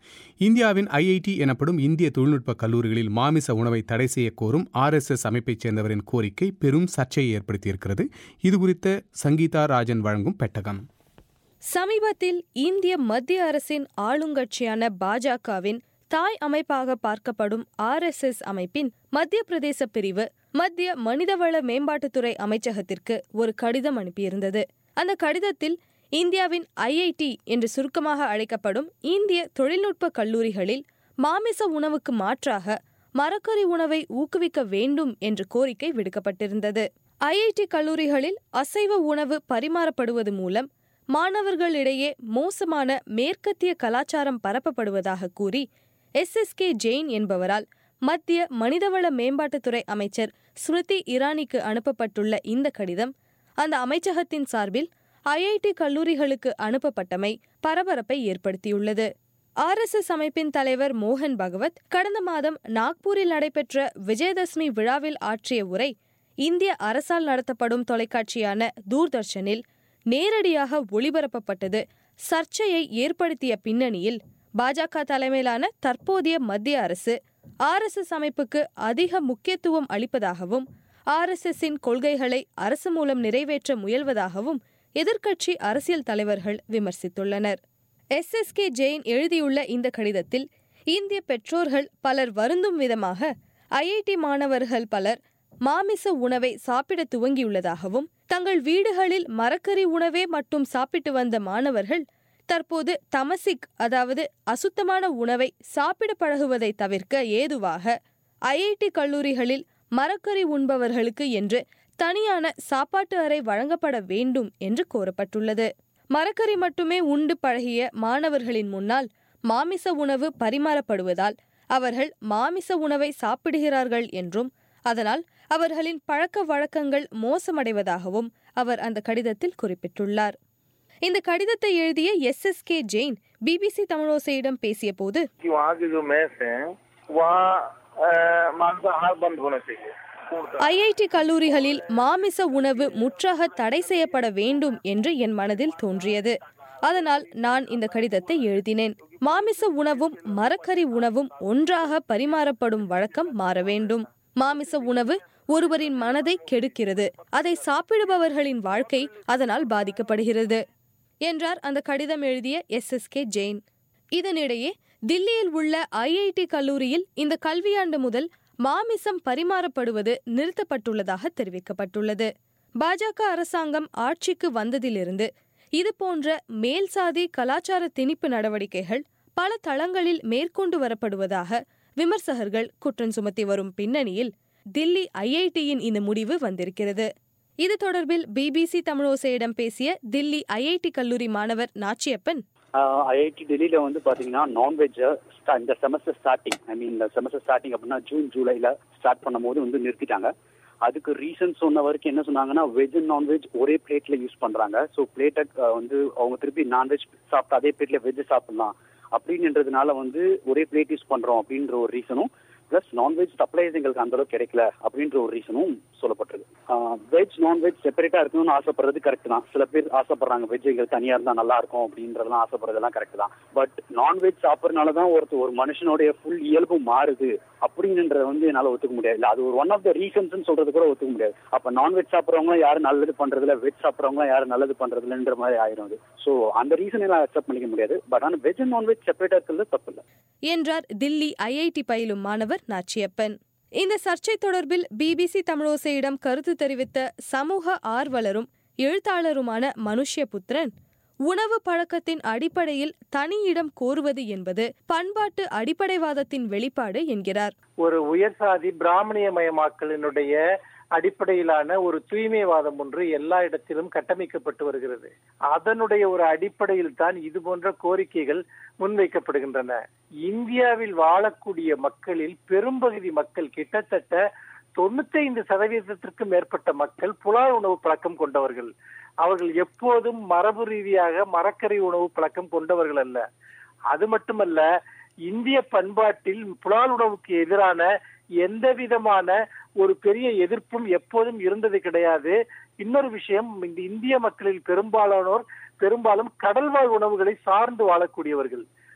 A: இந்தியாவின் ஐஐடி எனப்படும் இந்திய தொழில்நுட்ப கல்லூரிகளில் மாமிச உணவை தடை செய்ய கோரும் ஆர்எஸ்எஸ் அமைப்பைச் சேர்ந்தவரின் கோரிக்கை பெரும் சர்ச்சையை ஏற்படுத்தியிருக்கிறது இதுகுறித்த சங்கீதா ராஜன் வழங்கும் பெட்டகம்
L: சமீபத்தில் இந்திய மத்திய அரசின் ஆளுங்கட்சியான பாஜகவின் தாய் அமைப்பாக பார்க்கப்படும் ஆர்எஸ்எஸ் அமைப்பின் மத்திய பிரதேச பிரிவு மத்திய மனிதவள மேம்பாட்டுத்துறை அமைச்சகத்திற்கு ஒரு கடிதம் அனுப்பியிருந்தது அந்த கடிதத்தில் இந்தியாவின் ஐஐடி என்று சுருக்கமாக அழைக்கப்படும் இந்திய தொழில்நுட்ப கல்லூரிகளில் மாமிச உணவுக்கு மாற்றாக மரக்கறி உணவை ஊக்குவிக்க வேண்டும் என்ற கோரிக்கை விடுக்கப்பட்டிருந்தது ஐஐடி கல்லூரிகளில் அசைவ உணவு பரிமாறப்படுவது மூலம் மாணவர்களிடையே மோசமான மேற்கத்திய கலாச்சாரம் பரப்பப்படுவதாக கூறி எஸ்எஸ்கே ஜெயின் என்பவரால் மத்திய மனிதவள மேம்பாட்டுத்துறை அமைச்சர் ஸ்மிருதி இரானிக்கு அனுப்பப்பட்டுள்ள இந்த கடிதம் அந்த அமைச்சகத்தின் சார்பில் ஐஐடி கல்லூரிகளுக்கு அனுப்பப்பட்டமை பரபரப்பை ஏற்படுத்தியுள்ளது ஆர்எஸ்எஸ் அமைப்பின் தலைவர் மோகன் பகவத் கடந்த மாதம் நாக்பூரில் நடைபெற்ற விஜயதசமி விழாவில் ஆற்றிய உரை இந்திய அரசால் நடத்தப்படும் தொலைக்காட்சியான தூர்தர்ஷனில் நேரடியாக ஒளிபரப்பப்பட்டது சர்ச்சையை ஏற்படுத்திய பின்னணியில் பாஜக தலைமையிலான தற்போதைய மத்திய அரசு ஆர்எஸ்எஸ் அமைப்புக்கு அதிக முக்கியத்துவம் அளிப்பதாகவும் ஆர்எஸ்எஸ்ஸின் கொள்கைகளை அரசு மூலம் நிறைவேற்ற முயல்வதாகவும் எதிர்க்கட்சி அரசியல் தலைவர்கள் விமர்சித்துள்ளனர் எஸ்எஸ்கே ஜெயின் எழுதியுள்ள இந்த கடிதத்தில் இந்திய பெற்றோர்கள் பலர் வருந்தும் விதமாக ஐஐடி மாணவர்கள் பலர் மாமிச உணவை சாப்பிட துவங்கியுள்ளதாகவும் தங்கள் வீடுகளில் மரக்கறி உணவே மட்டும் சாப்பிட்டு வந்த மாணவர்கள் தற்போது தமசிக் அதாவது அசுத்தமான உணவை சாப்பிட பழகுவதை தவிர்க்க ஏதுவாக ஐஐடி கல்லூரிகளில் மரக்கறி உண்பவர்களுக்கு என்று தனியான சாப்பாட்டு அறை வழங்கப்பட வேண்டும் என்று கோரப்பட்டுள்ளது மரக்கறி மட்டுமே உண்டு பழகிய மாணவர்களின் முன்னால் மாமிச உணவு பரிமாறப்படுவதால் அவர்கள் மாமிச உணவை சாப்பிடுகிறார்கள் என்றும் அதனால் அவர்களின் பழக்க வழக்கங்கள் மோசமடைவதாகவும் அவர் அந்த கடிதத்தில் குறிப்பிட்டுள்ளார் இந்த கடிதத்தை எழுதிய S S K Jain BBC தமிழோசையிடம் பேசிய போது
M: कि वहाँ के जो मेस हैं वहाँ अ, मांसाहार बंद होना चाहिए पूर्णतः।
L: ஐஐடி கல்லூரிகளில் மாமிச உணவு முற்றாக தடை செய்யப்பட வேண்டும் என்று என் மனதில் தோன்றியது அதனால் நான் இந்த கடிதத்தை எழுதினேன் மாமிச உணவும் மரக்கறி உணவும் ஒன்றாக பரிமாறப்படும் வழக்கம் மாற வேண்டும் மாமிச உணவு ஒருவரின் மனதை கெடுக்கிறது அதை சாப்பிடுபவர்களின் வாழ்க்கை அதனால் பாதிக்கப்படுகிறது என்றார் அந்த கடிதம் எழுதிய எஸ் எஸ் கே ஜெயின் இதனிடையே தில்லியில் உள்ள ஐஐடி கல்லூரியில் இந்த கல்வியாண்டு முதல் மாமிசம் பரிமாறப்படுவது நிறுத்தப்பட்டுள்ளதாக தெரிவிக்கப்பட்டுள்ளது பாஜக அரசாங்கம் ஆட்சிக்கு வந்ததிலிருந்து இதுபோன்ற மேல்சாதி கலாச்சார திணிப்பு நடவடிக்கைகள் பல தளங்களில் மேற்கொண்டு வரப்படுவதாக விமர்சகர்கள் குற்றம் சுமத்தி வரும் பின்னணியில் தில்லி ஐஐடியின் இந்த முடிவு வந்திருக்கிறது இது தொடர்பில் பிபிசி தமிழோசையிடம் பேசிய தில்லி ஐஐடி கல்லூரி மாணவர் நாச்சியப்பன்
C: ஐஐடி டெல்லியில வந்து பாத்தீங்கன்னா நான்வெஜ் இந்த செமஸ்டர் ஸ்டார்டிங் ஐ மீன் இந்த செமஸ்டர் ஸ்டார்டிங் அப்படின்னா ஜூன் ஜூலைல ஸ்டார்ட் பண்ணும்போது வந்து நிறுத்திட்டாங்க அதுக்கு ரீசன் சொன்ன வரைக்கும் என்ன சொன்னாங்கன்னா வெஜ் அண்ட் நான்வெஜ் ஒரே பிளேட்ல யூஸ் பண்றாங்க ஸோ பிளேட்டை வந்து அவங்க திருப்பி நான்வெஜ் சாப்பிட்டு அதே பிளேட்ல வெஜ் சாப்பிடலாம் அப்படின்றதுனால வந்து ஒரே பிளேட் யூஸ் பண்றோம் அப்படின்ற ஒரு ரீசனும் பிளஸ் நான்வெஜ் சப்ளைஸ் எங்களுக்கு அந்த அளவுக்கு கிடைக்கல அப்படின்ற ஒரு ரீசனும் சொல்லப்பட்டிருக்கு வெஜ் நான்வெஜ் செப்பரேட்டா இருக்கணும்னு ஆசைப்படுறது கரெக்ட் தான் சில பேர் ஆசைப்படுறாங்க வெஜ் எங்களுக்கு தனியா இருந்தா நல்லா இருக்கும் அப்படின்றதெல்லாம் ஆசைப்படுறதெல்லாம் கரெக்ட் தான் பட் நான்வெஜ் சாப்பிட்றதுனால தான் ஒருத்தர் ஒரு மனுஷனுடைய ஃபுல் இயல்பு மாறுது அப்படின்றத வந்து என்னால ஒத்துக்க முடியாது இல்ல அது ஒரு ஒன் ஆஃப் த ரீசன்ஸ் சொல்றது கூட ஒத்துக்க முடியாது அப்ப நான்வெஜ் சாப்பிட்றவங்க யாரும் நல்லது பண்றதுல வெஜ் சாப்பிட்றவங்க யாரும் நல்லது பண்றதுலன்ற மாதிரி ஆயிரும் அது ஸோ அந்த ரீசன் எல்லாம் அக்செப்ட் பண்ணிக்க முடியாது பட் ஆனா வெஜ் அண்ட் நான்வெஜ் செப்பரேட்டா இருக்கிறது தப்பு இல்லை
L: என்றார் தில்லி ஐஐடி பயிலும் மாணவர் நாச்சியப்பன் இந்த சர்ச்சை தொடர்பில் பிபிசி தமிழோசையிடம் கருத்து தெரிவித்த சமூக ஆர்வலரும் எழுத்தாளருமான மனுஷ்யபுத்திரன் உணவு பழக்கத்தின் அடிப்படையில் தனி இடம் கோருவது என்பது பண்பாட்டு அடிப்படைவாதத்தின் வெளிப்பாடு என்கிறார்
N: ஒரு உயர் சாதி பிராமணியமயமாக்கலினுடைய அடிப்படையிலான ஒரு தூய்மைவாதம் ஒன்று எல்லா இடத்திலும் கட்டமைக்கப்பட்டு வருகிறது அதனுடைய ஒரு அடிப்படையில் தான் இது போன்ற கோரிக்கைகள் முன்வைக்கப்படுகின்றன இந்தியாவில் வாழக்கூடிய மக்களில் பெரும்பகுதி மக்கள் கிட்டத்தட்ட தொண்ணூத்தைந்து சதவீதத்திற்கும் மேற்பட்ட மக்கள் புலால் உணவு பழக்கம் கொண்டவர்கள் அவர்கள் எப்போதும் மரபு ரீதியாக மரக்கறி உணவு பழக்கம் கொண்டவர்கள் அல்ல அது மட்டுமல்ல இந்திய பண்பாட்டில் புலால் உணவுக்கு எதிரான எந்த விதமான ஒரு பெரிய எதிர்ப்பும் எப்போதும் இருந்தது கிடையாது இன்னொரு விஷயம் இந்த இந்திய மக்களில் பெரும்பாலானோர் பெரும்பாலும் கடல்வாழ் உணவுகளை சார்ந்து வாழக்கூடியவர்கள்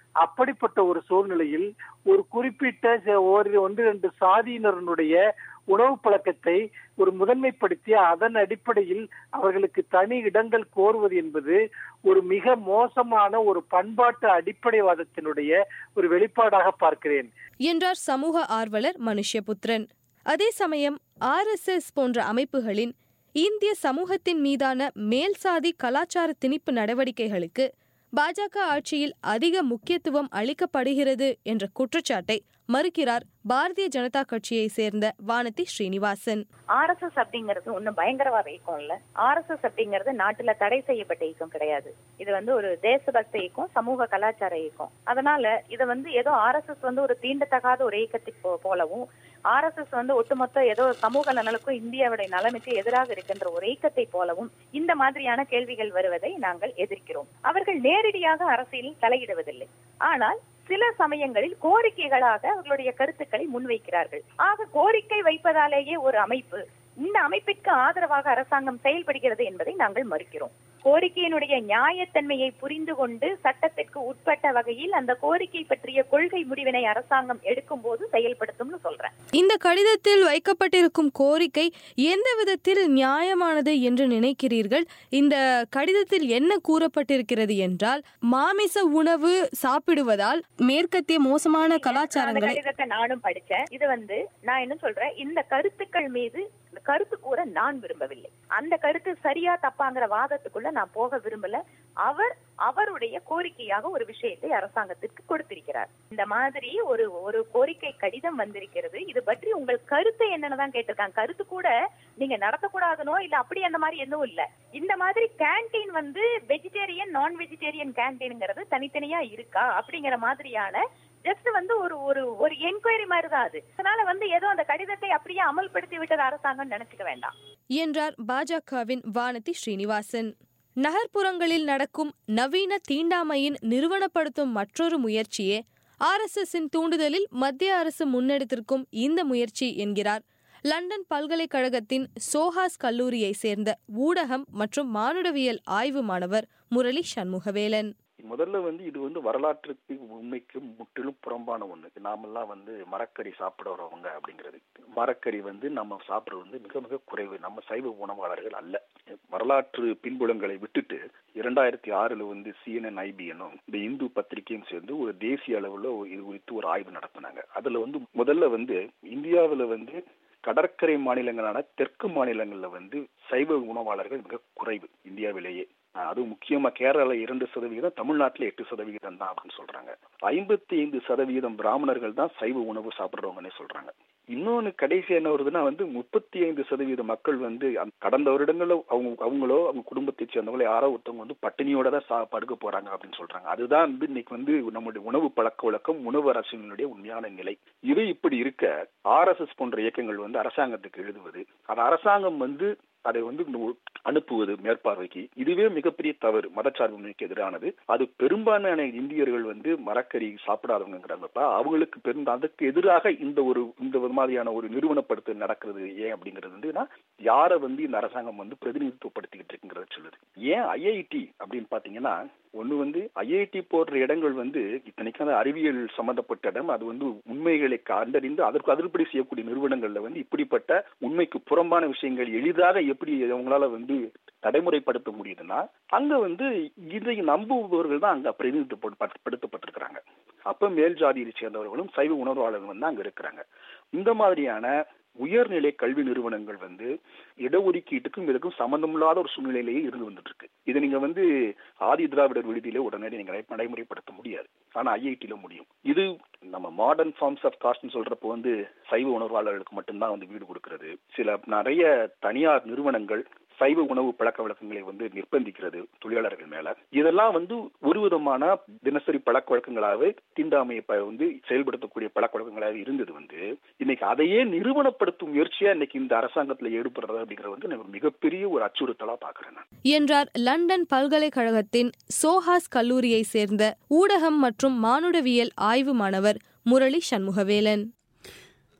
N: அப்படிப்பட்ட ஒரு சூழ்நிலையில் ஒரு குறிப்பிட்ட ச- ஒரு ஒன்று ரெண்டு சாதியினருடைய உணவு பழக்கத்தை ஒரு முதன்மைப்படுத்தி அதன் அடிப்படையில் அவர்களுக்கு தனி இடங்கள் கோருவது என்பது ஒரு மிக மோசமான ஒரு பண்பாட்டு அடிப்படைவாதத்தினுடைய ஒரு வெளிப்பாடாக பார்க்கிறேன்
L: என்றார் சமூக ஆர்வலர் மனுஷ்யபுத்திரன் அதே சமயம் ஆர்எஸ்எஸ் போன்ற அமைப்புகளின் இந்திய சமூகத்தின் மீதான மேல்சாதி கலாச்சார திணிப்பு நடவடிக்கைகளுக்கு பாஜக ஆட்சியில் அதிக முக்கியத்துவம் அளிக்கப்படுகிறது என்ற குற்றச்சாட்டை மறுக்கிறார் பாரதிய ஜனதா கட்சியை சேர்ந்த வானதி ஸ்ரீனிவாசன்
O: ஆர்எஸ்எஸ் அப்படிங்கிறது ஒன்றும் பயங்கரவாத இயக்கம் இல்ல ஆர்எஸ்எஸ் அப்படிங்கிறது நாட்டுல தடை செய்யப்பட்ட இயக்கம் கிடையாது இது வந்து ஒரு தேசபக்த இயக்கம் சமூக கலாச்சார இயக்கம் அதனால இதை வந்து ஏதோ ஆர்எஸ்எஸ் வந்து ஒரு தீண்டத்தகாத ஒரு இயக்கத்தை போ- போலவும் ஆர்எஸ்எஸ் வந்து ஒட்டுமொத்த ஏதோ சமூக நலனுக்கும் இந்தியாவுடைய நலனுக்கு எதிராக இருக்கின்ற ஒரு இயக்கத்தை போலவும் இந்த மாதிரியான கேள்விகள் வருவதை நாங்கள் எதிர்க்கிறோம் அவர்கள் நேரடியாக அரசியலில் தலையிடுவதில்லை ஆனால் சில சமயங்களில் கோரிக்கைகளாக அவர்களுடைய கருத்துக்களை முன்வைக்கிறார்கள் ஆக கோரிக்கை வைப்பதாலேயே ஒரு அமைப்பு இந்த அமைப்பிற்கு ஆதரவாக அரசாங்கம் செயல்படுகிறது என்பதை நாங்கள் மறுக்கிறோம் கோரிக்கையினுடைய நியாயத்தன்மையை புரிந்து கொண்டு சட்டத்திற்கு உட்பட்ட வகையில் அந்த கோரிக்கை பற்றிய கொள்கை முடிவினை அரசாங்கம் எடுக்கும் போது செயல்படுத்தும்னு சொல்றேன்
L: இந்த கடிதத்தில் வைக்கப்பட்டிருக்கும் கோரிக்கை எந்த விதத்தில் நியாயமானது என்று நினைக்கிறீர்கள் இந்த கடிதத்தில் என்ன கூறப்பட்டிருக்கிறது என்றால் மாமிச உணவு சாப்பிடுவதால் மேற்கத்திய மோசமான
O: அந்த
L: கலாச்சாரங்களை
O: கடிதத்தை நானும் படிச்சேன் இது வந்து நான் என்ன சொல்றேன் இந்த கருத்துக்கள் மீது கருத்து கூற நான் விரும்பவில்லை அந்த கருத்து சரியா தப்பாங்கிற வாதத்துக்குள்ள நான் போக விரும்பல அவர் அவருடைய கோரிக்கையாக ஒரு விஷயத்தை அரசாங்கத்திற்கு கொடுத்திருக்கிறார் இந்த மாதிரி ஒரு ஒரு கோரிக்கை கடிதம் வந்திருக்கிறது இது பற்றி உங்கள் கருத்து என்னன்னு தான் கேட்டிருக்காங்க கருத்து கூட நீங்க நடத்தக்கூடாதுனோ இல்ல அப்படி அந்த மாதிரி எதுவும் இல்ல இந்த மாதிரி கேண்டீன் வந்து வெஜிடேரியன் நான் வெஜிடேரியன் கேண்டீன்ங்கிறது தனித்தனியா இருக்கா அப்படிங்கிற மாதிரியான ஜஸ்ட் வந்து ஒரு ஒரு ஒரு என்கொயரி மாதிரி தான் அது அதனால வந்து ஏதோ அந்த கடிதத்தை அப்படியே அமல்படுத்தி விட்டது அரசாங்கம் நினைச்சுக்க வேண்டாம்
L: என்றார் பாஜகவின் வானதி ஸ்ரீனிவாசன் நகர்ப்புறங்களில் நடக்கும் நவீன தீண்டாமையின் நிறுவனப்படுத்தும் மற்றொரு முயற்சியே ஆர்எஸ்எஸ்ஸின் தூண்டுதலில் மத்திய அரசு முன்னெடுத்திருக்கும் இந்த முயற்சி என்கிறார் லண்டன் பல்கலைக்கழகத்தின் சோஹாஸ் கல்லூரியை சேர்ந்த ஊடகம் மற்றும் மானுடவியல் ஆய்வு மாணவர் முரளி சண்முகவேலன்
P: முதல்ல வந்து இது வந்து வரலாற்றுக்கு உண்மைக்கு முற்றிலும் புறம்பான ஒண்ணு நாமெல்லாம் வந்து மரக்கறி சாப்பிடுறவங்க அப்படிங்கிறது மரக்கறி வந்து நம்ம சாப்பிடுறது வந்து மிக மிக குறைவு நம்ம சைவ உணவாளர்கள் அல்ல வரலாற்று பின்புலங்களை விட்டுட்டு இரண்டாயிரத்தி ஆறுல வந்து சிஎன்என் ஐபிஎனும் இந்த இந்து பத்திரிகையும் சேர்ந்து ஒரு தேசிய அளவுல இது குறித்து ஒரு ஆய்வு நடத்தினாங்க அதுல வந்து முதல்ல வந்து இந்தியாவுல வந்து கடற்கரை மாநிலங்களான தெற்கு மாநிலங்கள்ல வந்து சைவ உணவாளர்கள் மிக குறைவு இந்தியாவிலேயே அஹ் அதுவும் முக்கியமா கேரளா இரண்டு சதவீதம் தமிழ்நாட்டுல எட்டு சதவீதம் தான் அப்படின்னு சொல்றாங்க ஐம்பத்தி ஐந்து சதவீதம் பிராமணர்கள் தான் சைவ உணவு சாப்பிடுறவங்கன்னே சொல்றாங்க இன்னொன்னு கடைசி என்ன வருதுன்னா வந்து முப்பத்தி ஐந்து சதவீத மக்கள் வந்து அந்த கடந்த வருடங்கள்ல அவங்க அவங்களோ அவங்க குடும்பத்தை சேர்ந்தவங்களோ யாரோ ஒருத்தவங்க வந்து பட்டினியோட தான் சா படுக்க போறாங்க அப்படின்னு சொல்றாங்க அதுதான் வந்து இன்னைக்கு வந்து நம்முடைய உணவு பழக்க வழக்கம் உணவு அரசினுடைய உண்மையான நிலை இது இப்படி இருக்க ஆர்எஸ்எஸ் போன்ற இயக்கங்கள் வந்து அரசாங்கத்துக்கு எழுதுவது அது அரசாங்கம் வந்து அதை வந்து நு- அனுப்புவது மேற்பார்வைக்கு இதுவே மிகப்பெரிய தவறு மதச்சார்பின்மைக்கு எதிரானது அது பெரும்பான்மையான இந்தியர்கள் வந்து மரக்கறி சாப்பிடாதவங்கிறாங்கப்ப அவங்களுக்கு பெரும் அதுக்கு எதிராக இந்த ஒரு இந்த மாதிரியான ஒரு நிறுவனப்படுத்தல் நடக்கிறது ஏன் அப்படிங்கிறது வந்துன்னா யாரை வந்து இந்த அரசாங்கம் வந்து பிரதிநிதித்துவப்படுத்திக்கிட்டு இருக்குங்கிறத சொல்லுது ஏன் ஐஐடி அப்படின்னு பாத்தீங்கன்னா ஒண்ணு வந்து ஐஐடி போன்ற இடங்கள் வந்து இத்தனைக்கும் அது அறிவியல் சம்பந்தப்பட்ட இடம் அது வந்து உண்மைகளை கண்டறிந்து அதற்கு அதன்படி செய்யக்கூடிய நிறுவனங்கள்ல வந்து இப்படிப்பட்ட உண்மைக்கு புறம்பான விஷயங்கள் எளிதாக எப்படி அவங்களால வந்து நடைமுறைப்படுத்த முடியுதுன்னா அங்க வந்து இதை நம்புபவர்கள் தான் அங்க பிரதிநிதித்துவப்படுத்தப்பட்டிருக்கிறாங்க அப்ப மேல் ஜாதியை சேர்ந்தவர்களும் சைவ உணர்வாளர்கள் வந்து அங்க இருக்கிறாங்க இந்த மாதிரியான உயர்நிலை கல்வி நிறுவனங்கள் வந்து இடஒதுக்கீட்டுக்கும் இதுக்கும் சம்பந்தமில்லாத ஒரு சூழ்நிலையிலேயே இருந்து வந்துட்டு இருக்கு இதை நீங்க வந்து ஆதி திராவிடர் விடுதியில உடனடி நீங்க நடை- நடைமுறைப்படுத்த முடியாது ஆனா ஐஐடியில முடியும் இது நம்ம மாடர்ன் ஃபார்ம்ஸ் ஆஃப் காஸ்ட்னு சொல்றப்போ வந்து சைவ உணர்வாளர்களுக்கு மட்டும்தான் வந்து வீடு கொடுக்கிறது சில நிறைய தனியார் நிறுவனங்கள் சைவ உணவு பழக்க வழக்கங்களை வந்து நிர்பந்திக்கிறது தொழிலாளர்கள் மேல இதெல்லாம் வந்து ஒரு விதமான தினசரி பழக்க வழக்கங்களாகவே தீண்டாமையை ப- வந்து செயல்படுத்தக்கூடிய பழக்க வழக்கங்களாக இருந்தது வந்து இன்னைக்கு அதையே நிறுவனப்படுத்தும் முயற்சியா இன்னைக்கு இந்த அரசாங்கத்துல ஈடுபடுறது அப்படிங்கிறது வந்து எனக்கு மிகப்பெரிய ஒரு அச்சுறுத்தலா பாக்குறேன் நான்.
L: என்றார் லண்டன் பல்கலைக்கழகத்தின் சோஹாஸ் கல்லூரியை சேர்ந்த ஊடகம் மற்றும் மானுடவியல் ஆய்வு மாணவர் முரளி சண்முகவேலன்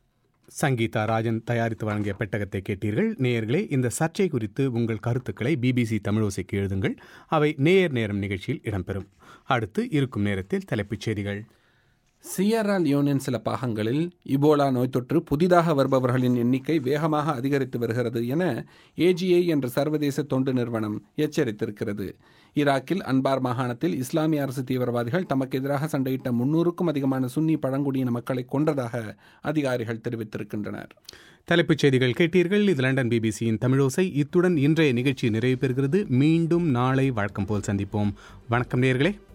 A: சங்கீதா ராஜன் தயாரித்து வழங்கிய பெட்டகத்தை கேட்டீர்கள் நேயர்களே இந்த சர்ச்சை குறித்து உங்கள் கருத்துக்களை பிபிசி தமிழோசைக்கு எழுதுங்கள் அவை நேயர் நேரம் நிகழ்ச்சியில் இடம்பெறும் அடுத்து இருக்கும் நேரத்தில் தலைப்புச் செய்திகள்
E: சியரா லியோனின் சில பாகங்களில் இபோலா நோய் தொற்று புதிதாக வருபவர்களின் எண்ணிக்கை வேகமாக அதிகரித்து வருகிறது என ஏஜிஐ என்ற சர்வதேச தொண்டு நிறுவனம் எச்சரித்திருக்கிறது ஈராக்கில் அன்பார் மாகாணத்தில் இஸ்லாமிய அரசு தீவிரவாதிகள் தமக்கு எதிராக சண்டையிட்ட முன்னூறுக்கும் அதிகமான சுன்னி பழங்குடியின மக்களை கொன்றதாக அதிகாரிகள் தெரிவித்திருக்கின்றனர்
A: தலைப்புச் செய்திகள் கேட்டீர்கள் இது லண்டன் பிபிசியின் தமிழோசை இத்துடன் இன்றைய நிகழ்ச்சி நிறைவு பெறுகிறது மீண்டும் நாளை வழக்கம் போல் சந்திப்போம் வணக்கம் நேர்களே